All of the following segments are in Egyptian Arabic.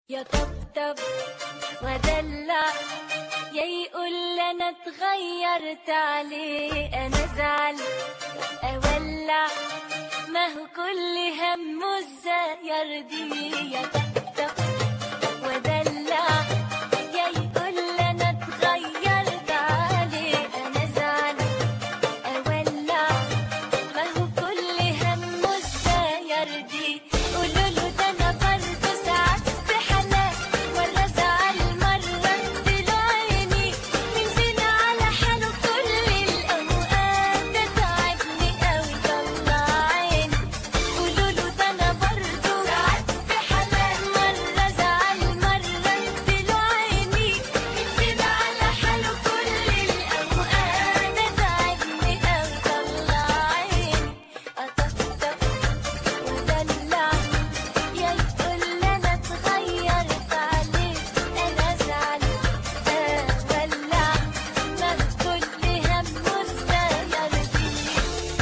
يا طبطب ودلع يا يقول انا اتغيرت عليه انا زعل اولع ما هو كل همه ازاي يرضيه يا طبطب ودلع يا يقول انا اتغيرت عليه انا زعل اولع ما هو كل همه ازاي يرضيه قولوا له ده انا برضه ساعات في حالات مره زعل مره اديله عيني مين فينا على حاله كل الاوقات ده تعبني قوي طلع عيني قولوا له ده انا برضه ساعات في حالات مره زعل مره اديله عيني مين فينا على حاله كل الاوقات ده تعبني قوي طلع عيني اطبطب ودلع يا يقول انا اتغيرت عليه انا زعل اولع ما كل همه ازاي يرضيه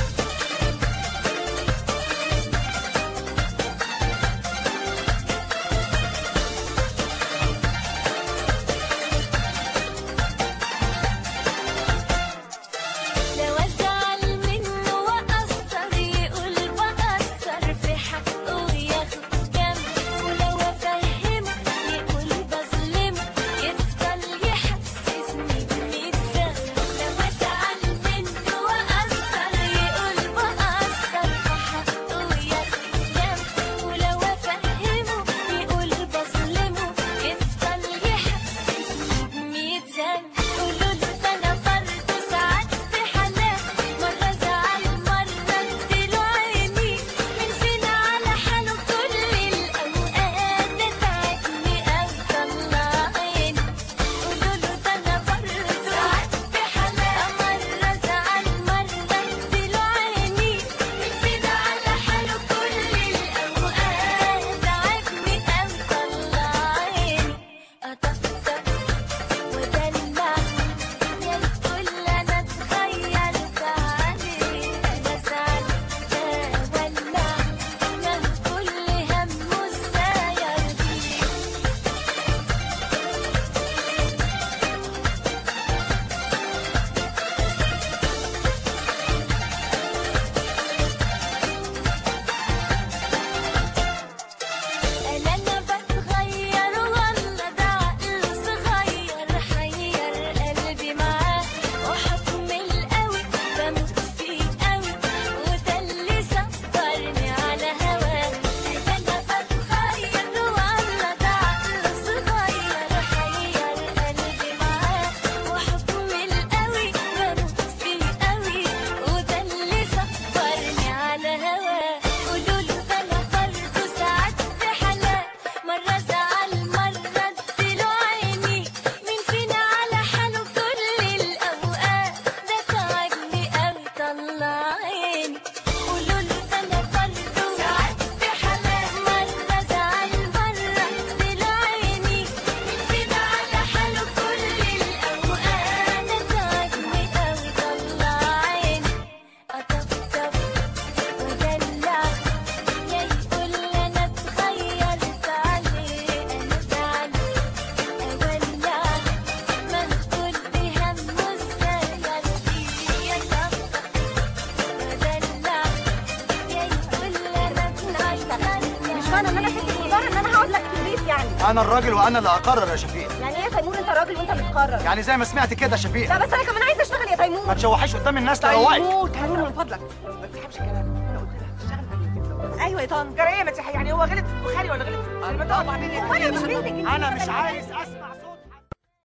لو ازعل منه واقصر يقول بقصر في حقه وياخد جنب ولو افهمه يقول بظلمه يفضل يحسسني بميت ذنب لو ازعل منه واقصر يقول بقصر في حقه وياخد جنب ولو افهمه يقول بظلمه يفضل يحسسني بميت ذنب قولوا له ده انا برضه ساعات في حالات مره زعل مره اديله عيني مين فينا على حاله كل الاوقات ده تعبني قوي طلع عيني قولوا له ده انا برضه ساعات في حالات مره زعل مره اديله عيني مين فينا على حاله كل الاوقات تعبني قوي طلع عيني اطبطب ودلع يا يقول انا اتغيرت عليه انا زعل اولع ما كل همه ازاي يرضيه أنا أنا بتغير والله ده عقل صغير حير قلبي معاه وحكم القوي بموت فيه قوي وده اللي صبرني على هواه أنا أنا بتغير والله ده عقل صغير حير قلبي معاه وحكم القوي بموت فيه قوي وده اللي صبرني على هواه قولوا له ده أنا برضه ساعات في حالات مرة زعل مرة اديله عيني مين فينا على حاله كل الأوقات ده تعبني قوي طلع عيني قولوا له ده أنا برضه ساعات في حالات مرة زعل مرة اديله عيني مين فينا على حاله كل الأوقات ده تعبني قوي طلع عيني أطبطب ودلع يا يقول انا اتغيرت عليه انا زعل اولع ما كل همه ازاي يرضيه يا طبطب ودلع يا يقول انا اتغيرت مش معنى ان انا ست مضطر ان انا هقعد لك في البيت يعني انا الراجل وانا اللي اقرر يا شفيق يعني ايه يا تيمور انت راجل وانت بتقرر يعني زي ما سمعت كده يا شفيق لا بس انا كمان عايزه اشتغل يا ما تيمور تشوحيش قدام الناس تروقي تيمور تيمور من فضلك ما تسحبش كلام انا قلت لها تشتغل معايا ايوه يا طن جرى ايه ما تسحب يعني هو غلط في البخاري ولا غلط في المدام وبعدين وانا مش بنتك انا مش عايز اسمع